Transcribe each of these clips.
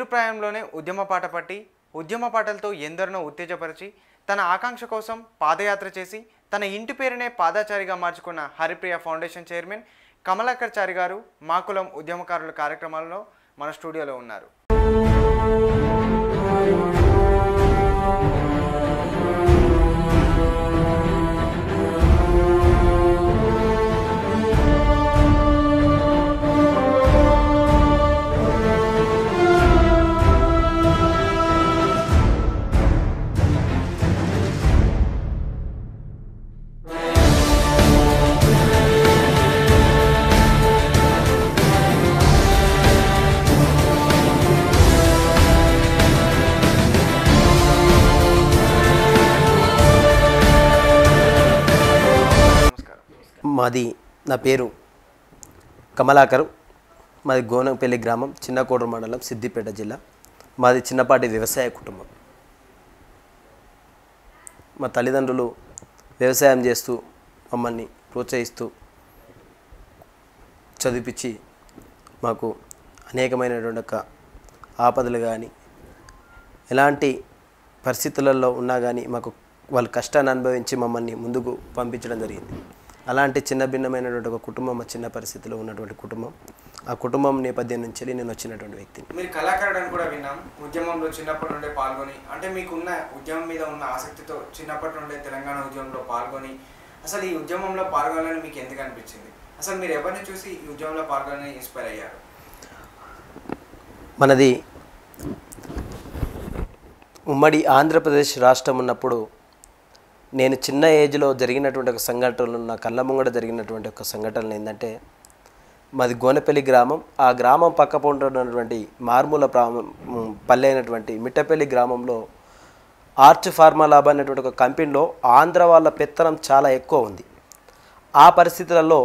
చిరుప్రాయంలోనే ఉద్యమ పాట పట్టి ఉద్యమ పాటలతో ఎందరినో ఉత్తేజపరిచి తన ఆకాంక్ష కోసం పాదయాత్ర చేసి తన ఇంటి పేరునే పాదాచారిగా మార్చుకున్న హరిప్రియ ఫౌండేషన్ చైర్మన్ కమలాకర్ చారి గారు మా కులం ఉద్యమకారుల కార్యక్రమాలలో మన స్టూడియోలో ఉన్నారు నమస్కారం మాది నా పేరు కమలాకరు మాది గోనంపల్లి గ్రామం చిన్నకోడూరు మండలం సిద్దిపేట జిల్లా మాది చిన్నపాటి వ్యవసాయ కుటుంబం మా తల్లిదండ్రులు వ్యవసాయం చేస్తూ మమ్మల్ని ప్రోత్సహిస్తూ చదివించి మాకు అనేకమైనటువంటి ఒక ఆపదలు కానీ ఎలాంటి పరిస్థితులలో ఉన్నా కానీ మాకు వాళ్ళు కష్టాన్ని అనుభవించి మమ్మల్ని ముందుకు పంపించడం జరిగింది అలాంటి చిన్న భిన్నమైనటువంటి ఒక కుటుంబం మా చిన్న పరిస్థితిలో ఉన్నటువంటి కుటుంబం ఆ కుటుంబం నేపథ్యం నుంచి వెళ్ళి నేను వచ్చినటువంటి వ్యక్తిని మీరు కళాకారుడు అని కూడా విన్నాం ఉద్యమంలో చిన్నప్పటి నుండే పాల్గొని అంటే మీకున్న ఉద్యమం మీద ఉన్న ఆసక్తితో చిన్నప్పటి నుండే తెలంగాణ ఉద్యమంలో పాల్గొని అసలు ఈ ఉద్యమంలో పాల్గొనాలని మీకు ఎందుకు అనిపించింది అసలు మీరు ఎవరిని చూసి ఈ ఉద్యమంలో పాల్గొని ఇన్స్పైర్ అయ్యారు మనది ఉమ్మడి ఆంధ్రప్రదేశ్ రాష్ట్రం ఉన్నప్పుడు నేను చిన్న ఏజ్లో జరిగినటువంటి ఒక సంఘటనలు నా కళ్ళ ముంగడ జరిగినటువంటి ఒక సంఘటనలు ఏంటంటే మాది గోనెపల్లి గ్రామం ఆ గ్రామం పక్క ఉన్నటువంటి మారుమూల ప్రామం పల్లె అయినటువంటి మిట్టపల్లి గ్రామంలో ఆర్చ్ ఫార్మా లాబ్ అనేటువంటి ఒక కంపెనీలో ఆంధ్ర వాళ్ళ పెత్తనం చాలా ఎక్కువ ఉంది ఆ పరిస్థితులలో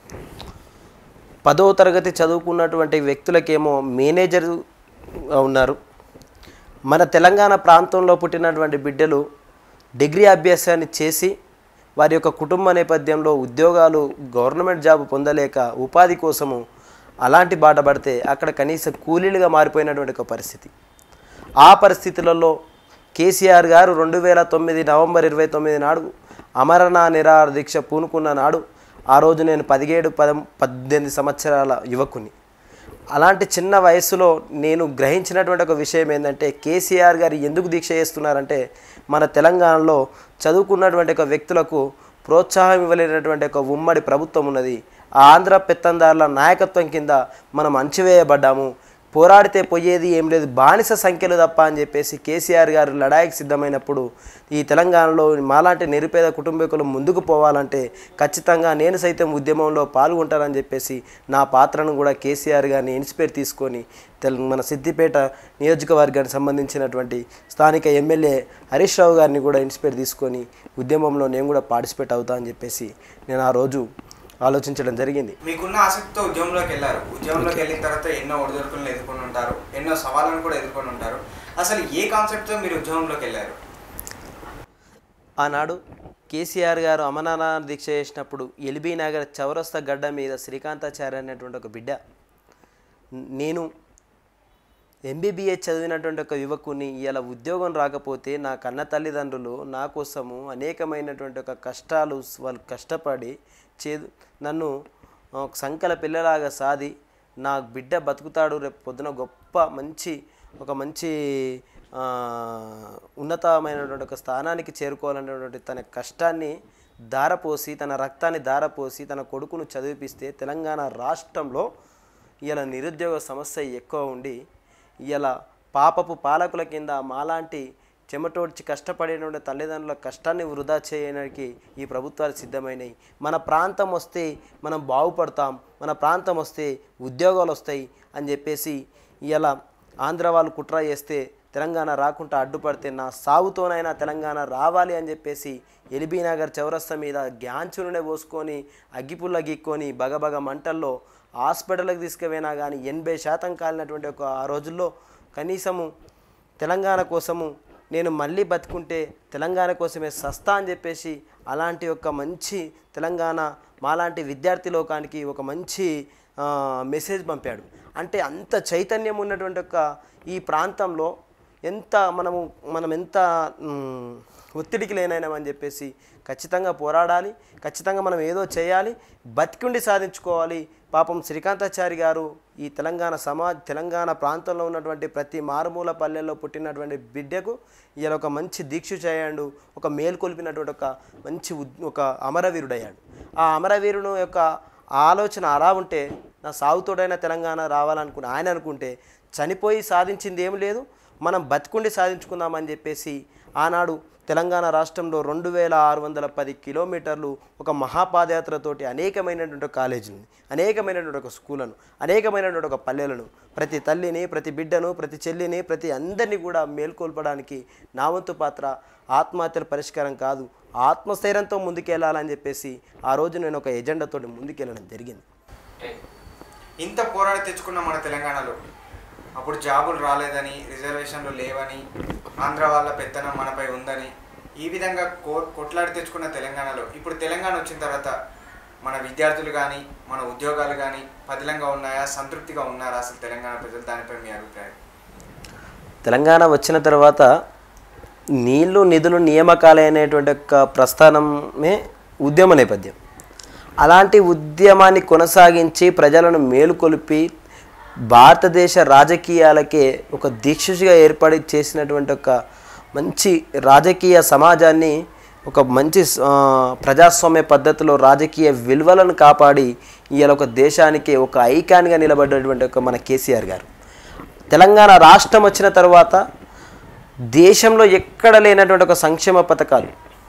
పదవ తరగతి చదువుకున్నటువంటి వ్యక్తులకేమో మేనేజర్ ఉన్నారు మన తెలంగాణ ప్రాంతంలో పుట్టినటువంటి బిడ్డలు డిగ్రీ అభ్యాసాన్ని చేసి వారి యొక్క కుటుంబ నేపథ్యంలో ఉద్యోగాలు గవర్నమెంట్ జాబ్ పొందలేక ఉపాధి కోసము అలాంటి బాట పడితే అక్కడ కనీసం కూలీలుగా మారిపోయినటువంటి ఒక పరిస్థితి ఆ పరిస్థితులలో కేసీఆర్ గారు రెండు వేల తొమ్మిది నవంబర్ ఇరవై తొమ్మిది నాడు అమరణ నిరాహార దీక్ష పూనుకున్న నాడు ఆ రోజు నేను పదిహేడు పదం పద్దెనిమిది సంవత్సరాల యువకుని అలాంటి చిన్న వయస్సులో నేను గ్రహించినటువంటి ఒక విషయం ఏంటంటే కేసీఆర్ గారు ఎందుకు దీక్ష చేస్తున్నారంటే మన తెలంగాణలో చదువుకున్నటువంటి ఒక వ్యక్తులకు ప్రోత్సాహం ఇవ్వలేనటువంటి ఒక ఉమ్మడి ప్రభుత్వం ఉన్నది ఆ ఆంధ్ర పెత్తందారుల నాయకత్వం కింద మనం అణచివేయబడ్డాము పోరాడితే పోయేది ఏం లేదు బానిస సంఖ్యలు తప్ప అని చెప్పేసి కేసీఆర్ గారు లడాయికి సిద్ధమైనప్పుడు ఈ తెలంగాణలో మాలాంటి నిరుపేద కుటుంబీకులు ముందుకు పోవాలంటే ఖచ్చితంగా నేను సైతం ఉద్యమంలో పాల్గొంటానని చెప్పేసి నా పాత్రను కూడా కేసీఆర్ గారిని ఇన్స్పైర్ తీసుకొని తెల మన సిద్దిపేట నియోజకవర్గానికి సంబంధించినటువంటి స్థానిక ఎమ్మెల్యే హరీష్ రావు గారిని కూడా ఇన్స్పైర్ తీసుకొని ఉద్యమంలో నేను కూడా పార్టిసిపేట్ అవుతా అని చెప్పేసి నేను ఆ రోజు ఆలోచించడం జరిగింది మీకున్న ఆసక్తితో ఉద్యమంలోకి వెళ్ళారు ఉద్యమంలోకి వెళ్ళిన తర్వాత ఎన్నో ఒడిదొడుకులను ఎదుర్కొని ఉంటారు ఎన్నో సవాళ్ళను కూడా ఎదుర్కొని ఉంటారు అసలు ఏ కాన్సెప్ట్తో మీరు ఉద్యమంలోకి వెళ్ళారు ఆనాడు కేసీఆర్ గారు అమరనాథ దీక్ష చేసినప్పుడు ఎల్బీ నగర్ చౌరస్తా గడ్డ మీద శ్రీకాంతాచార్య అనేటువంటి ఒక బిడ్డ నేను ఎంబీబీఏ చదివినటువంటి ఒక యువకుని ఇలా ఉద్యోగం రాకపోతే నా కన్న తల్లిదండ్రులు నా కోసము అనేకమైనటువంటి ఒక కష్టాలు వాళ్ళు కష్టపడి చేదు నన్ను ఒక సంకల పిల్లలాగా సాది నా బిడ్డ బతుకుతాడు రేపు పొద్దున గొప్ప మంచి ఒక మంచి ఆ, ఉన్నతమైనటువంటి ఒక స్థానానికి చేరుకోవాలనేటువంటి తన కష్టాన్ని ధారపోసి తన రక్తాన్ని ధారపోసి తన కొడుకును చదివిపిస్తే తెలంగాణ రాష్ట్రంలో ఇలా నిరుద్యోగ సమస్య ఎక్కువ ఉండి ఇలా పాపపు పాలకుల కింద మాలాంటి చెమటోడ్చి కష్టపడినటువంటి తల్లిదండ్రుల కష్టాన్ని వృధా చేయడానికి ఈ ప్రభుత్వాలు సిద్ధమైనవి మన ప్రాంతం వస్తే మనం బాగుపడతాం మన ప్రాంతం వస్తే ఉద్యోగాలు వస్తాయి అని చెప్పేసి ఇలా ఆంధ్ర వాళ్ళు కుట్ర చేస్తే తెలంగాణ రాకుండా అడ్డుపడితే నా సాగుతోనైనా తెలంగాణ రావాలి అని చెప్పేసి ఎల్బీ నగర్ చౌరస్తా మీద గ్యాంచులనే పోసుకొని అగ్గిపుల్ల గీక్కొని బగబగ మంటల్లో హాస్పిటల్కి తీసుకుపోయినా కానీ ఎనభై శాతం కాలినటువంటి ఒక ఆ రోజుల్లో కనీసము తెలంగాణ కోసము నేను మళ్ళీ బతుకుంటే తెలంగాణ కోసమే సస్తా అని చెప్పేసి అలాంటి ఒక మంచి తెలంగాణ మాలాంటి విద్యార్థి లోకానికి ఒక మంచి ఆ, మెసేజ్ పంపాడు అంటే అంత చైతన్యం ఉన్నటువంటి ఒక ఈ ప్రాంతంలో ఎంత మనము మనం ఎంత మ్, ఒత్తిడికి లేనైనామని చెప్పేసి ఖచ్చితంగా పోరాడాలి ఖచ్చితంగా మనం ఏదో చేయాలి బతికుండి సాధించుకోవాలి పాపం శ్రీకాంతాచారి గారు ఈ తెలంగాణ సమాజ్ తెలంగాణ ప్రాంతంలో ఉన్నటువంటి ప్రతి మారుమూల పల్లెల్లో పుట్టినటువంటి బిడ్డకు ఇలా ఒక మంచి దీక్ష చేయండు ఒక మేల్కొల్పినటువంటి ఒక మంచి ఉద్- ఒక అమరవీరుడయ్యాడు ఆ అమరవీరుడు యొక్క ఆలోచన అలా ఉంటే నా సాగుతోడైన తెలంగాణ రావాలనుకుని ఆయన అనుకుంటే చనిపోయి సాధించింది ఏం లేదు మనం బతికుండి సాధించుకుందామని చెప్పేసి ఆనాడు తెలంగాణ రాష్ట్రంలో రెండు వేల ఆరు వందల పది కిలోమీటర్లు ఒక మహాపాదయాత్రతోటి అనేకమైనటువంటి కాలేజీలని అనేకమైనటువంటి ఒక స్కూళ్ళను అనేకమైనటువంటి ఒక పల్లెలను ప్రతి తల్లిని ప్రతి బిడ్డను ప్రతి చెల్లిని ప్రతి అందరినీ కూడా మేల్కొల్పడానికి నా వంతు పాత్ర ఆత్మహత్యల పరిష్కారం కాదు ఆత్మస్థైర్యంతో ముందుకెళ్ళాలని చెప్పేసి ఆ రోజు నేను ఒక ఎజెండాతోటి ముందుకెళ్ళడం జరిగింది ఇంత పోరాడి తెచ్చుకున్న మన తెలంగాణలో అప్పుడు జాబులు రాలేదని రిజర్వేషన్లు లేవని ఆంధ్ర వాళ్ళ పెత్తనం మనపై ఉందని ఈ విధంగా కో కొట్లాడి తెచ్చుకున్న తెలంగాణలో ఇప్పుడు తెలంగాణ వచ్చిన తర్వాత మన విద్యార్థులు కానీ మన ఉద్యోగాలు కానీ పదిలంగా ఉన్నాయా సంతృప్తిగా ఉన్నారా అసలు తెలంగాణ ప్రజలు దానిపై మీ అభిప్రాయం తెలంగాణ వచ్చిన తర్వాత నీళ్లు నిధులు నియామకాలు అనేటువంటి ఒక ప్రస్థానమే ఉద్యమ నేపథ్యం అలాంటి ఉద్యమాన్ని కొనసాగించి ప్రజలను మేలుకొలిపి భారతదేశ రాజకీయాలకే ఒక దీక్షగా ఏర్పడి చేసినటువంటి ఒక మంచి రాజకీయ సమాజాన్ని ఒక మంచి ఆ, ప్రజాస్వామ్య పద్ధతిలో రాజకీయ విలువలను కాపాడి ఇవాళ ఒక దేశానికి ఒక ఐకాన్గా నిలబడ్డటువంటి ఒక మన కేసీఆర్ గారు తెలంగాణ రాష్ట్రం వచ్చిన తర్వాత దేశంలో ఎక్కడ లేనటువంటి ఒక సంక్షేమ పథకాలు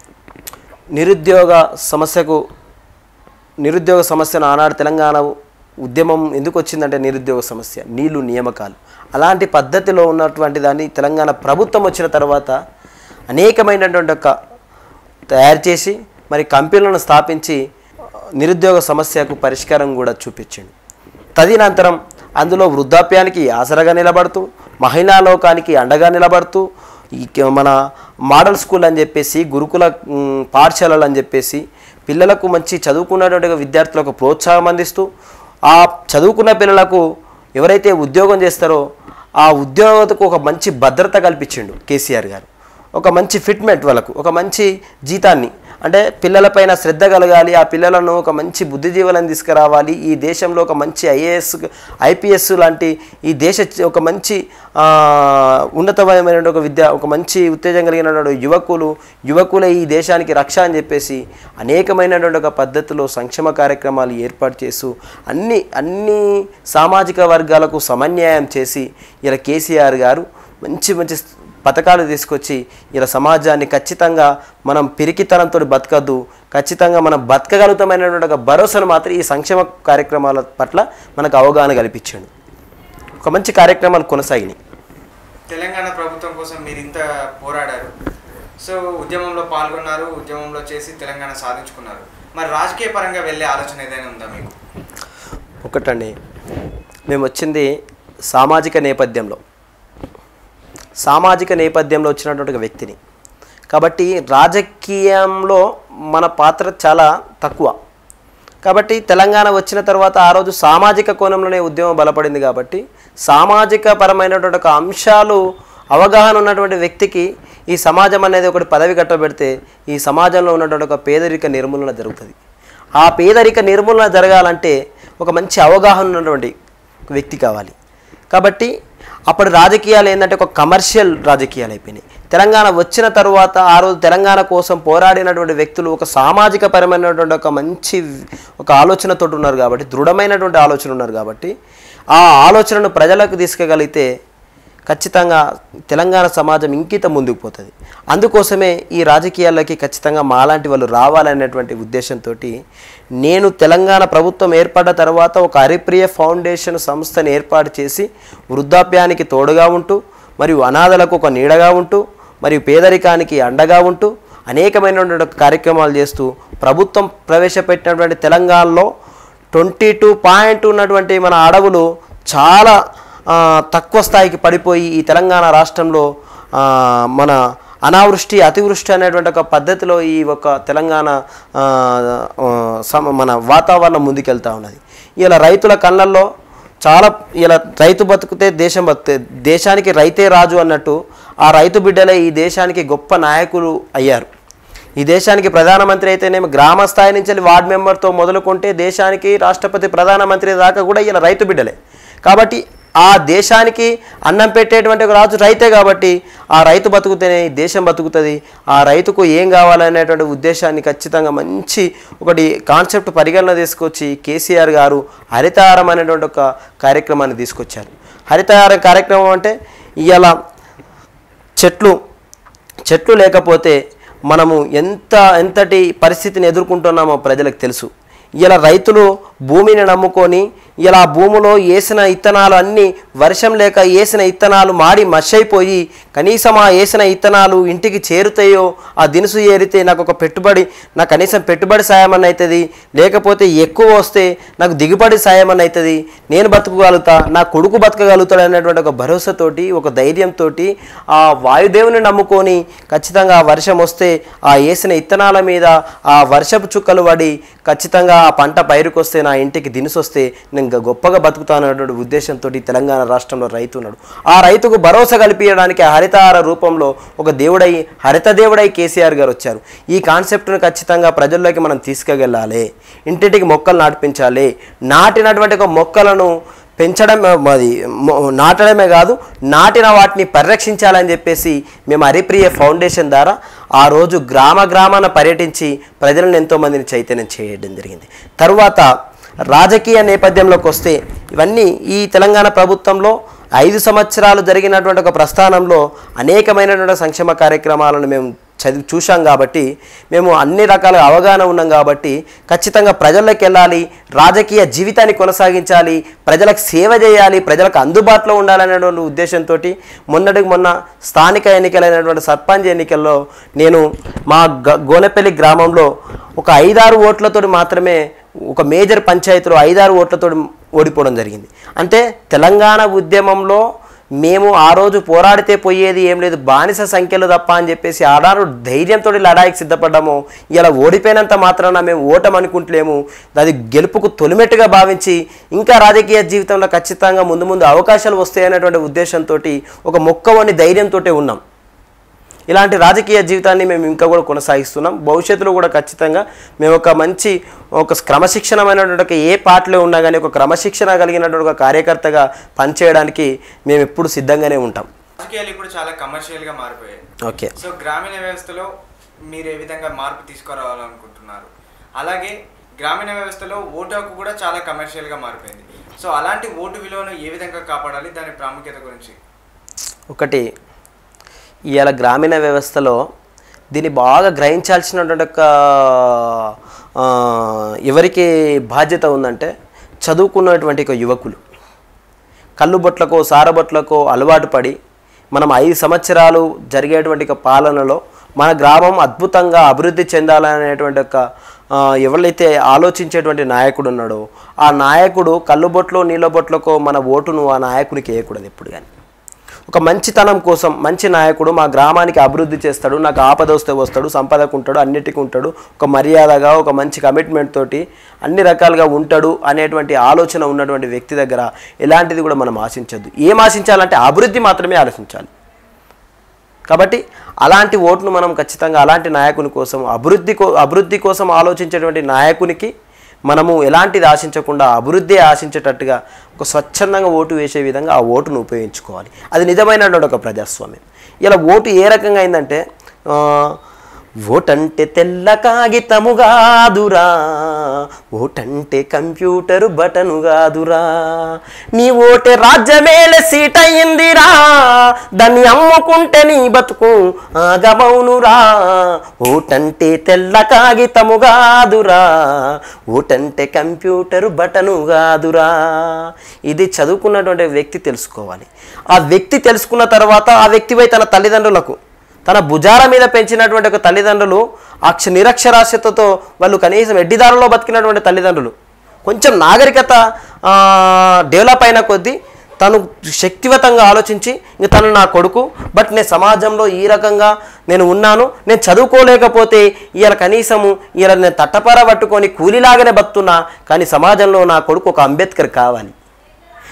నిరుద్యోగ సమస్యకు నిరుద్యోగ సమస్యను ఆనాడు తెలంగాణ ఉద్యమం ఎందుకు వచ్చిందంటే నిరుద్యోగ సమస్య నీళ్లు నియామకాలు అలాంటి పద్ధతిలో ఉన్నటువంటి దాన్ని తెలంగాణ ప్రభుత్వం వచ్చిన తర్వాత అనేకమైనటువంటి ఒక తయారు చేసి మరి కంపెనీలను స్థాపించి నిరుద్యోగ సమస్యకు పరిష్కారం కూడా చూపించిండు తదనంతరం అందులో వృద్ధాప్యానికి ఆసరగా నిలబడుతూ మహిళా లోకానికి అండగా నిలబడుతూ ఈ క- మన మోడల్ స్కూల్ అని చెప్పేసి గురుకుల మ్, పాఠశాలలు అని చెప్పేసి పిల్లలకు మంచి చదువుకున్నటువంటి విద్యార్థులకు ప్రోత్సాహం అందిస్తూ ఆ చదువుకున్న పిల్లలకు ఎవరైతే ఉద్యోగం చేస్తారో ఆ ఉద్యోగతకు ఒక మంచి భద్రత కల్పించిండు కేసీఆర్ గారు ఒక మంచి ఫిట్మెంట్ వాళ్ళకు ఒక మంచి జీతాన్ని అంటే పిల్లలపైన శ్రద్ధ కలగాలి ఆ పిల్లలను ఒక మంచి బుద్ధిజీవులను తీసుకురావాలి ఈ దేశంలో ఒక మంచి ఐఏఎస్ ఐపీఎస్ లాంటి ఈ దేశ చ- ఒక మంచి ఆ, ఉన్నతమైన ఒక విద్య ఒక మంచి ఉత్తేజం కలిగినటువంటి యువకులు యువకులే ఈ దేశానికి రక్ష అని చెప్పేసి అనేకమైనటువంటి ఒక పద్ధతిలో సంక్షేమ కార్యక్రమాలు ఏర్పాటు చేస్తూ అన్ని అన్ని సామాజిక వర్గాలకు సమన్యాయం చేసి ఇలా కేసీఆర్ గారు మంచి మంచి పథకాలు తీసుకొచ్చి ఇలా సమాజాన్ని ఖచ్చితంగా మనం పిరికితనంతో బతకద్దు ఖచ్చితంగా మనం బతకగలుగుతామైనటువంటి ఒక భరోసాను మాత్రం ఈ సంక్షేమ కార్యక్రమాల పట్ల మనకు అవగాహన కల్పించాడు ఒక మంచి కార్యక్రమాలు కొనసాగినాయి తెలంగాణ ప్రభుత్వం కోసం మీరు ఇంత పోరాడారు సో ఉద్యమంలో పాల్గొన్నారు ఉద్యమంలో చేసి తెలంగాణ సాధించుకున్నారు మరి రాజకీయ పరంగా వెళ్ళే ఆలోచన ఏదైనా ఉందా మీకు ఒకటండి మేము వచ్చింది సామాజిక నేపథ్యంలో సామాజిక నేపథ్యంలో వచ్చినటువంటి ఒక వ్యక్తిని కాబట్టి రాజకీయంలో మన పాత్ర చాలా తక్కువ కాబట్టి తెలంగాణ వచ్చిన తర్వాత ఆ రోజు సామాజిక కోణంలోనే ఉద్యమం బలపడింది కాబట్టి సామాజిక పరమైనటువంటి ఒక అంశాలు అవగాహన ఉన్నటువంటి వ్యక్తికి ఈ సమాజం అనేది ఒకటి పదవి కట్టబెడితే ఈ సమాజంలో ఉన్నటువంటి ఒక పేదరిక నిర్మూలన జరుగుతుంది ఆ పేదరిక నిర్మూలన జరగాలంటే ఒక మంచి అవగాహన ఉన్నటువంటి ఒక వ్యక్తి కావాలి కాబట్టి అప్పుడు రాజకీయాలు ఏంటంటే ఒక కమర్షియల్ రాజకీయాలు అయిపోయినాయి తెలంగాణ వచ్చిన తరువాత ఆ రోజు తెలంగాణ కోసం పోరాడినటువంటి వ్యక్తులు ఒక సామాజిక పరమైనటువంటి ఒక మంచి ఒక ఆలోచనతో ఉన్నారు కాబట్టి దృఢమైనటువంటి ఆలోచన ఉన్నారు కాబట్టి ఆ ఆలోచనను ప్రజలకు తీసుకెగలిగితే ఖచ్చితంగా తెలంగాణ సమాజం ఇంకిత ముందుకు పోతుంది అందుకోసమే ఈ రాజకీయాల్లోకి ఖచ్చితంగా మాలాంటి వాళ్ళు రావాలనేటువంటి ఉద్దేశంతో నేను తెలంగాణ ప్రభుత్వం ఏర్పడ్డ తర్వాత ఒక హరిప్రియ ఫౌండేషన్ సంస్థను ఏర్పాటు చేసి వృద్ధాప్యానికి తోడుగా ఉంటూ మరియు అనాథలకు ఒక నీడగా ఉంటూ మరియు పేదరికానికి అండగా ఉంటూ అనేకమైనటువంటి కార్యక్రమాలు చేస్తూ ప్రభుత్వం ప్రవేశపెట్టినటువంటి తెలంగాణలో ట్వంటీ టూ పాయింట్ ఉన్నటువంటి మన అడవులు చాలా ఆ, తక్కువ స్థాయికి పడిపోయి ఈ తెలంగాణ రాష్ట్రంలో ఆ, మన అనావృష్టి అతివృష్టి అనేటువంటి ఒక పద్ధతిలో ఈ ఒక తెలంగాణ ఆ, ఆ, సమ మన వాతావరణం ముందుకెళ్తా ఉన్నది ఇలా రైతుల కళ్ళల్లో చాలా ఇలా రైతు బతుకుతే దేశం బతుకుతే దేశానికి రైతే రాజు అన్నట్టు ఆ రైతు బిడ్డలే ఈ దేశానికి గొప్ప నాయకులు అయ్యారు ఈ దేశానికి ప్రధానమంత్రి అయితేనేమి గ్రామ స్థాయి నుంచి వెళ్ళి వార్డ్ మెంబర్తో మొదలుకుంటే దేశానికి రాష్ట్రపతి ప్రధానమంత్రి దాకా కూడా ఇలా రైతు బిడ్డలే కాబట్టి ఆ దేశానికి అన్నం పెట్టేటువంటి ఒక రాజు రైతే కాబట్టి ఆ రైతు బతుకుతేనే ఈ దేశం బతుకుతుంది ఆ రైతుకు ఏం కావాలనేటువంటి ఉద్దేశాన్ని ఖచ్చితంగా మంచి ఒకటి కాన్సెప్ట్ పరిగణన తీసుకొచ్చి కేసీఆర్ గారు హరితహారం అనేటువంటి ఒక కార్యక్రమాన్ని తీసుకొచ్చారు హరితహారం కార్యక్రమం అంటే ఇవాళ చెట్లు చెట్లు లేకపోతే మనము ఎంత ఎంతటి పరిస్థితిని ఎదుర్కొంటున్నామో ప్రజలకు తెలుసు ఇలా రైతులు భూమిని నమ్ముకొని ఇలా ఆ భూమిలో వేసిన ఇత్తనాలు అన్నీ వర్షం లేక వేసిన ఇత్తనాలు మాడి మషైపోయి కనీసం ఆ వేసిన ఇత్తనాలు ఇంటికి చేరుతాయో ఆ దినుసు ఏరితే నాకు ఒక పెట్టుబడి నాకు కనీసం పెట్టుబడి సాయం అని అవుతుంది లేకపోతే ఎక్కువ వస్తే నాకు దిగుబడి సాయం అని అవుతుంది నేను బతకగలుగుతా నా కొడుకు బతకగలుగుతాడు అనేటువంటి ఒక భరోసాతోటి ఒక ధైర్యంతో ఆ వాయుదేవుని నమ్ముకొని ఖచ్చితంగా ఆ వర్షం వస్తే ఆ వేసిన ఇత్తనాల మీద ఆ వర్షపు చుక్కలు పడి ఖచ్చితంగా ఆ పంట పైరుకు వస్తే నా ఇంటికి దినుసు వస్తే నేను ఇంకా గొప్పగా బతుకుతానటువంటి ఉద్దేశంతో తెలంగాణ రాష్ట్రంలో రైతు ఉన్నాడు ఆ రైతుకు భరోసా కల్పించడానికి ఆ హరితహార రూపంలో ఒక దేవుడై హరిత దేవుడై కేసీఆర్ గారు వచ్చారు ఈ కాన్సెప్ట్ను ఖచ్చితంగా ప్రజల్లోకి మనం తీసుకెళ్ళాలి ఇంటింటికి మొక్కలు నాటిపించాలి నాటినటువంటి ఒక మొక్కలను పెంచడం అది మొ- నాటడమే కాదు నాటిన వాటిని పరిరక్షించాలని చెప్పేసి మేము హరిప్రియ ఫౌండేషన్ ద్వారా ఆ రోజు గ్రామ గ్రామాన పర్యటించి ప్రజలను ఎంతోమందిని చైతన్యం చేయడం జరిగింది తరువాత రాజకీయ నేపథ్యంలోకి వస్తే ఇవన్నీ ఈ తెలంగాణ ప్రభుత్వంలో ఐదు సంవత్సరాలు జరిగినటువంటి ఒక ప్రస్థానంలో అనేకమైనటువంటి సంక్షేమ కార్యక్రమాలను మేము చదివి చూశాం కాబట్టి మేము అన్ని రకాల అవగాహన ఉన్నాం కాబట్టి ఖచ్చితంగా ప్రజల్లోకి వెళ్ళాలి రాజకీయ జీవితాన్ని కొనసాగించాలి ప్రజలకు సేవ చేయాలి ప్రజలకు అందుబాటులో ఉండాలనేటువంటి ఉద్దేశంతో మొన్నటికి మొన్న స్థానిక ఎన్నికలైనటువంటి సర్పంచ్ ఎన్నికల్లో నేను మా గ- గోనెపల్లి గ్రామంలో ఒక ఐదారు ఓట్లతోటి మాత్రమే ఒక మేజర్ పంచాయతీలో ఐదారు ఓట్లతో ఓడిపోవడం జరిగింది అంటే తెలంగాణ ఉద్యమంలో మేము ఆ రోజు పోరాడితే పోయేది ఏం లేదు బానిస సంఖ్యలు తప్ప అని చెప్పేసి ఆడారు ధైర్యంతో లడాయికి సిద్ధపడ్డాము ఇలా ఓడిపోయినంత మాత్రాన మేము ఓటం అనుకుంటలేము అది గెలుపుకు తొలిమెట్టుగా భావించి ఇంకా రాజకీయ జీవితంలో ఖచ్చితంగా ముందు ముందు అవకాశాలు వస్తాయనేటువంటి ఉద్దేశంతో ఒక మొక్కవని ధైర్యంతో ఉన్నాం ఇలాంటి రాజకీయ జీవితాన్ని మేము ఇంకా కూడా కొనసాగిస్తున్నాం భవిష్యత్తులో కూడా ఖచ్చితంగా మేము ఒక మంచి ఒక క్రమశిక్షణమైనటువంటి ఒక ఏ పార్టీలో ఉన్నా కానీ ఒక క్రమశిక్షణ కలిగినటువంటి ఒక కార్యకర్తగా పనిచేయడానికి మేము ఎప్పుడు సిద్ధంగానే ఉంటాం రాజకీయాలు ఇప్పుడు చాలా కమర్షియల్గా మారిపోయాయి ఓకే సో గ్రామీణ వ్యవస్థలో మీరు ఏ విధంగా మార్పు తీసుకురావాలనుకుంటున్నారు అలాగే గ్రామీణ వ్యవస్థలో ఓటు హక్కు కూడా చాలా కమర్షియల్గా మారిపోయింది సో అలాంటి ఓటు విలువను ఏ విధంగా కాపాడాలి దాని ప్రాముఖ్యత గురించి ఒకటి ఇవాళ గ్రామీణ వ్యవస్థలో దీన్ని బాగా గ్రహించాల్సినటువంటి ఒక ఆ, ఎవరికి బాధ్యత ఉందంటే చదువుకున్నటువంటి ఒక యువకులు కళ్ళుబొట్లకో సారబొట్లకో అలవాటు పడి మనం ఐదు సంవత్సరాలు జరిగేటువంటి ఒక పాలనలో మన గ్రామం అద్భుతంగా అభివృద్ధి చెందాలనేటువంటి ఒక ఆ, ఎవరైతే ఆలోచించేటువంటి నాయకుడు ఉన్నాడో ఆ నాయకుడు కళ్ళుబొట్లో నీళ్ళబొట్లకో మన ఓటును ఆ నాయకునికి వేయకూడదు ఎప్పుడు కానీ ఒక మంచితనం కోసం మంచి నాయకుడు మా గ్రామానికి అభివృద్ధి చేస్తాడు నాకు ఆపద వస్తే వస్తాడు సంపదకు ఉంటాడు అన్నిటికీ ఉంటాడు ఒక మర్యాదగా ఒక మంచి కమిట్మెంట్ తోటి అన్ని రకాలుగా ఉంటాడు అనేటువంటి ఆలోచన ఉన్నటువంటి వ్యక్తి దగ్గర ఎలాంటిది కూడా మనం ఆశించద్దు ఏం ఆశించాలంటే అభివృద్ధి మాత్రమే ఆలోచించాలి కాబట్టి అలాంటి ఓటును మనం ఖచ్చితంగా అలాంటి నాయకుని కోసం అభివృద్ధి కో అభివృద్ధి కోసం ఆలోచించేటువంటి నాయకునికి మనము ఎలాంటిది ఆశించకుండా అభివృద్ధి ఆశించేటట్టుగా ఒక స్వచ్ఛందంగా ఓటు వేసే విధంగా ఆ ఓటును ఉపయోగించుకోవాలి అది నిజమైనటువంటి ఒక ప్రజాస్వామ్యం ఇలా ఓటు ఏ రకంగా అయిందంటే ఆ, ఓటంటే తెల్ల కాగితము కాదురా ఓటంటే కంప్యూటరు బటను కాదురా నీ ఓటే రాజ్యమేల సీట్ అయ్యిందిరా దాన్ని అమ్ముకుంటే నీ బతుకు ఆగమౌనురా ఓటంటే తెల్ల కాగితము కాదురా ఓటంటే కంప్యూటరు బటను కాదురా ఇది చదువుకున్నటువంటి వ్యక్తి తెలుసుకోవాలి ఆ వ్యక్తి తెలుసుకున్న తర్వాత ఆ వ్యక్తిపై తన తల్లిదండ్రులకు తన భుజాల మీద పెంచినటువంటి ఒక తల్లిదండ్రులు అక్ష నిరక్షరాస్యతతో వాళ్ళు కనీసం ఎడ్డిదారులో బతికినటువంటి తల్లిదండ్రులు కొంచెం నాగరికత ఆ, డెవలప్ అయిన కొద్దీ తను శక్తివంతంగా ఆలోచించి ఇంక తను నా కొడుకు బట్ నేను సమాజంలో ఈ రకంగా నేను ఉన్నాను నేను చదువుకోలేకపోతే ఇవాళ కనీసము ఇవాళ నేను తట్టపార పట్టుకొని కూలీలాగానే బతున్నా కానీ సమాజంలో నా కొడుకు ఒక అంబేద్కర్ కావాలి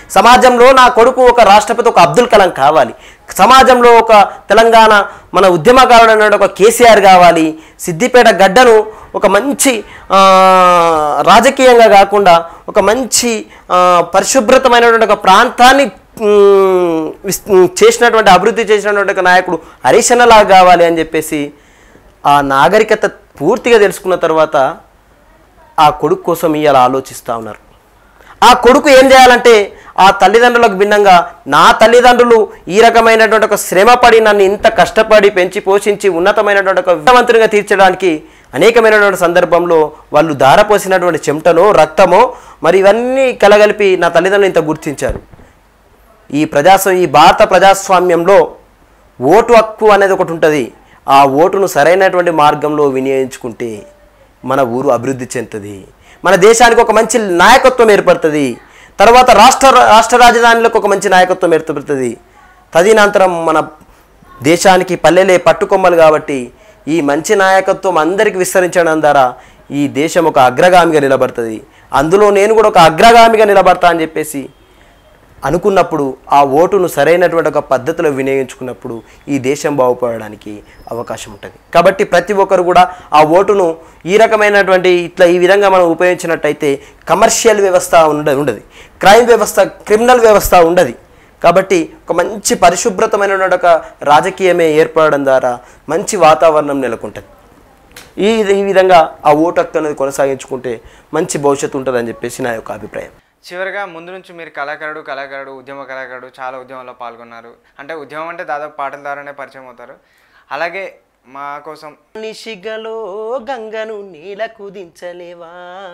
సమాజంలో నా కొడుకు ఒక రాష్ట్రపతి ఒక అబ్దుల్ కలాం కావాలి సమాజంలో ఒక తెలంగాణ మన ఉద్యమకారుడు ఒక కేసీఆర్ కావాలి సిద్దిపేట గడ్డను ఒక మంచి ఆ, రాజకీయంగా కాకుండా ఒక మంచి ఆ, పరిశుభ్రతమైనటువంటి ఒక ప్రాంతాన్ని మ్, విస్- మ్, చేసినటువంటి అభివృద్ధి చేసినటువంటి ఒక నాయకుడు హరీశన్నలాగా కావాలి అని చెప్పేసి ఆ నాగరికత పూర్తిగా తెలుసుకున్న తర్వాత ఆ కొడుకు కోసం ఇవాళ ఆలోచిస్తూ ఉన్నారు ఆ కొడుకు ఏం చేయాలంటే ఆ తల్లిదండ్రులకు భిన్నంగా నా తల్లిదండ్రులు ఈ రకమైనటువంటి ఒక శ్రమపడి నన్ను ఇంత కష్టపడి పెంచి పోషించి ఉన్నతమైనటువంటి ఒక విద్యావంతునిగా తీర్చడానికి అనేకమైనటువంటి సందర్భంలో వాళ్ళు ధారపోసినటువంటి చెమటనో రక్తమో మరి ఇవన్నీ కలగలిపి నా తల్లిదండ్రులు ఇంత గుర్తించారు ఈ ప్రజాస్వామ్యం ఈ భారత ప్రజాస్వామ్యంలో ఓటు హక్కు అనేది ఒకటి ఉంటుంది ఆ ఓటును సరైనటువంటి మార్గంలో వినియోగించుకుంటే మన ఊరు అభివృద్ధి చెందుతుంది మన దేశానికి ఒక మంచి నాయకత్వం ఏర్పడుతుంది తర్వాత రాష్ట్ర రాష్ట్ర రాజధానిలకు ఒక మంచి నాయకత్వం ఏర్పడుతుంది తదనంతరం మన దేశానికి పల్లెలే పట్టుకొమ్మలు కాబట్టి ఈ మంచి నాయకత్వం అందరికి విస్తరించడం ద్వారా ఈ దేశం ఒక అగ్రగామిగా నిలబడుతుంది అందులో నేను కూడా ఒక అగ్రగామిగా నిలబడతా అని చెప్పేసి అనుకున్నప్పుడు ఆ ఓటును సరైనటువంటి ఒక పద్ధతిలో వినియోగించుకున్నప్పుడు ఈ దేశం బాగుపడడానికి అవకాశం ఉంటుంది కాబట్టి ప్రతి ఒక్కరు కూడా ఆ ఓటును ఈ రకమైనటువంటి ఇట్లా ఈ విధంగా మనం ఉపయోగించినట్టయితే కమర్షియల్ వ్యవస్థ ఉండ ఉండదు క్రైమ్ వ్యవస్థ క్రిమినల్ వ్యవస్థ ఉండదు కాబట్టి ఒక మంచి పరిశుభ్రతమైనటువంటి ఒక రాజకీయమే ఏర్పడడం ద్వారా మంచి వాతావరణం నెలకొంటుంది ఈ ఈ విధంగా ఆ ఓటు హక్కు అనేది కొనసాగించుకుంటే మంచి భవిష్యత్తు ఉంటుందని చెప్పేసి నా యొక్క అభిప్రాయం చివరిగా ముందు నుంచి మీరు కళాకారుడు కళాకారుడు ఉద్యమ కళాకారుడు చాలా ఉద్యమంలో పాల్గొన్నారు అంటే ఉద్యమం అంటే దాదాపు పాటల ద్వారానే పరిచయం అవుతారు అలాగే మా కోసం నిషిగలో గంగను నీల కుదించలేవా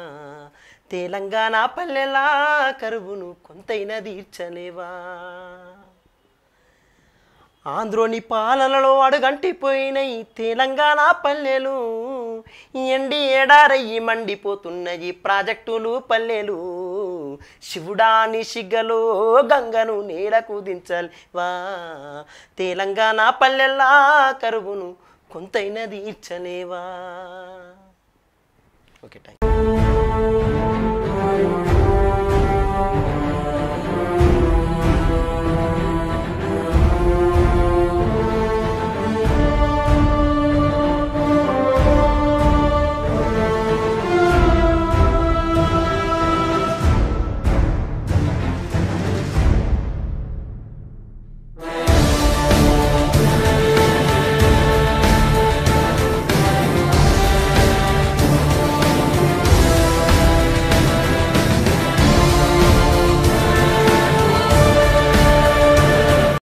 తెలంగాణ పల్లెలా కరువును కొంతైనా తీర్చలేవా ఆంధ్రోని పాలనలో అడుగంటిపోయినాయి తెలంగాణ పల్లెలు ఎండి ఎడారయ్యి మండిపోతున్నయి ప్రాజెక్టులు పల్లెలు శివుడాని సిగ్గలో గంగను నేల కుదించలేవా తెలంగాణ పల్లెలా కరువును కొంతైనా తీర్చలేవా ఓకే థ్యాంక్